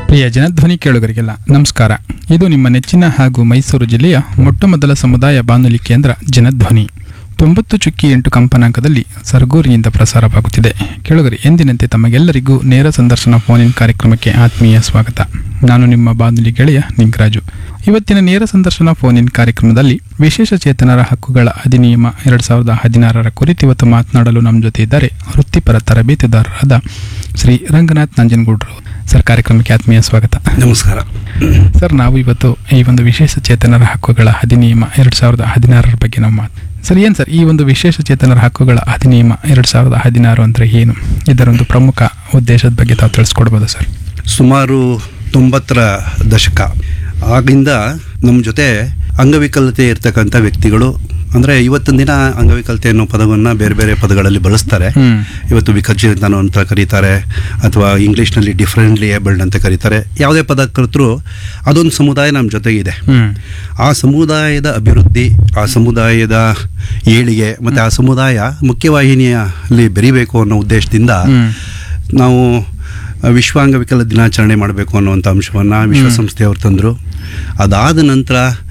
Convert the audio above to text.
ಪ್ರಿಯ ಜನಧ್ವನಿ ಕೇಳುಗರಿಗೆಲ್ಲ ನಮಸ್ಕಾರ ಇದು ನಿಮ್ಮ ನೆಚ್ಚಿನ ಹಾಗೂ ಮೈಸೂರು ಜಿಲ್ಲೆಯ ಮೊಟ್ಟಮೊದಲ ಸಮುದಾಯ ಬಾನುಲಿ ಕೇಂದ್ರ ಜನಧ್ವನಿ ತೊಂಬತ್ತು ಚುಕ್ಕಿ ಎಂಟು ಕಂಪನಾಂಕದಲ್ಲಿ ಸರ್ಗೂರಿನಿಂದ ಪ್ರಸಾರವಾಗುತ್ತಿದೆ ಕೇಳುಗರಿ ಎಂದಿನಂತೆ ತಮಗೆಲ್ಲರಿಗೂ ನೇರ ಸಂದರ್ಶನ ಫೋನ್ ಕಾರ್ಯಕ್ರಮಕ್ಕೆ ಆತ್ಮೀಯ ಸ್ವಾಗತ ನಾನು ನಿಮ್ಮ ಬಾನುಲಿ ಗೆಳೆಯ ನಿಂಗರಾಜು ಇವತ್ತಿನ ನೇರ ಸಂದರ್ಶನ ಫೋನ್ ಇನ್ ಕಾರ್ಯಕ್ರಮದಲ್ಲಿ ವಿಶೇಷ ಚೇತನರ ಹಕ್ಕುಗಳ ಅಧಿನಿಯಮ ಎರಡ್ ಸಾವಿರದ ಹದಿನಾರರ ಕುರಿತು ಇವತ್ತು ಮಾತನಾಡಲು ನಮ್ಮ ಜೊತೆ ಇದ್ದಾರೆ ವೃತ್ತಿಪರ ತರಬೇತುದಾರರಾದ ಶ್ರೀ ರಂಗನಾಥ್ ನಂಜನಗೂಡ್ರು ಸರ್ ಕಾರ್ಯಕ್ರಮಕ್ಕೆ ಆತ್ಮೀಯ ಸ್ವಾಗತ ನಮಸ್ಕಾರ ಸರ್ ನಾವು ಇವತ್ತು ಈ ಒಂದು ವಿಶೇಷ ಚೇತನರ ಹಕ್ಕುಗಳ ಅಧಿನಿಯಮ ಎರಡ್ ಸಾವಿರದ ಹದಿನಾರರ ಬಗ್ಗೆ ನಾವು ಮಾತು ಸರ್ ಏನು ಸರ್ ಈ ಒಂದು ವಿಶೇಷ ಚೇತನರ ಹಕ್ಕುಗಳ ಅಧಿನಿಯಮ ಎರಡ್ ಸಾವಿರದ ಹದಿನಾರು ಅಂದರೆ ಏನು ಇದರೊಂದು ಪ್ರಮುಖ ಉದ್ದೇಶದ ಬಗ್ಗೆ ತಾವು ತಿಳಿಸ್ಕೊಡ್ಬೋದು ಸರ್ ಸುಮಾರು ತೊಂಬತ್ತರ ದಶಕ ಆಗಿಂದ ನಮ್ಮ ಜೊತೆ ಅಂಗವಿಕಲತೆ ಇರ್ತಕ್ಕಂಥ ವ್ಯಕ್ತಿಗಳು ಅಂದರೆ ಇವತ್ತಿನ ದಿನ ಅಂಗವಿಕಲತೆ ಅನ್ನೋ ಪದವನ್ನು ಬೇರೆ ಬೇರೆ ಪದಗಳಲ್ಲಿ ಬಳಸ್ತಾರೆ ಹ್ಮ್. ಇವತ್ತು ವಿಕಲಚೇತನ ಅಂತ ಕರೀತಾರೆ ಅಥವಾ ಇಂಗ್ಲೀಷ್ನಲ್ಲಿ ಡಿಫ್ರೆಂಟ್ಲಿ ಏಬಲ್ಡ್ ಅಂತ ಕರೀತಾರೆ ಯಾವುದೇ ಪದ ಕರೆತರೂ ಅದೊಂದು ಸಮುದಾಯ ನಮ್ಮ ಜೊತೆಗಿದೆ ಹ್ಮ್ ಆ ಸಮುದಾಯದ ಅಭಿವೃದ್ಧಿ ಆ ಸಮುದಾಯದ ಏಳಿಗೆ ಮತ್ತು ಆ ಸಮುದಾಯ ಮುಖ್ಯವಾಹಿನಿಯಲ್ಲಿ ಬೆರಿಬೇಕು ಅನ್ನೋ ಉದ್ದೇಶದಿಂದ ಹ್ಮ್. ನಾವು ವಿಶ್ವ ಅಂಗವಿಕಲ ದಿನಾಚರಣೆ ಮಾಡಬೇಕು ಅನ್ನುವಂಥ ಅಂಶವನ್ನು ವಿಶ್ವಸಂಸ್ಥೆಯವರು ತಂದರು ಅದಾದ ನಂತರ